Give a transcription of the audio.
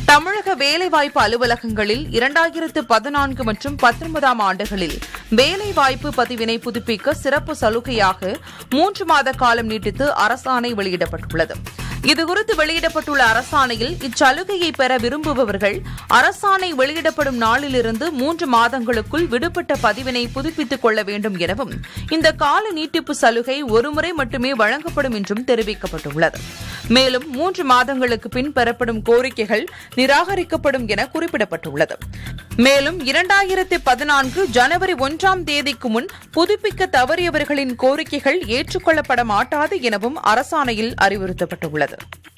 தமிழக வேலைவாய்ப்பு அலுவலகங்களில் இரண்டாயிரத்து பதினான்கு மற்றும் பத்தொன்பதாம் ஆண்டுகளில் வேலைவாய்ப்பு பதிவினை புதுப்பிக்க சிறப்பு சலுகையாக மூன்று மாத காலம் நீட்டித்து அரசாணை வெளியிடப்பட்டுள்ளது இதுகுறித்து வெளியிடப்பட்டுள்ள அரசாணையில் இச்சலுகையை பெற விரும்புபவர்கள் அரசாணை வெளியிடப்படும் நாளிலிருந்து மூன்று மாதங்களுக்குள் விடுபட்ட பதிவினை புதுப்பித்துக் கொள்ள வேண்டும் எனவும் இந்த கால நீட்டிப்பு சலுகை ஒருமுறை மட்டுமே வழங்கப்படும் என்றும் தெரிவிக்கப்பட்டுள்ளது மேலும் மூன்று மாதங்களுக்கு பின் பெறப்படும் கோரிக்கைகள் நிராகரிக்கப்படும் என குறிப்பிடப்பட்டுள்ளது மேலும் இரண்டாயிரத்தி பதினான்கு ஜனவரி ஒன்றாம் தேதிக்கு முன் புதுப்பிக்க தவறியவர்களின் கோரிக்கைகள் ஏற்றுக்கொள்ளப்பட மாட்டாது எனவும் அரசாணையில் அறிவுறுத்தப்பட்டுள்ளது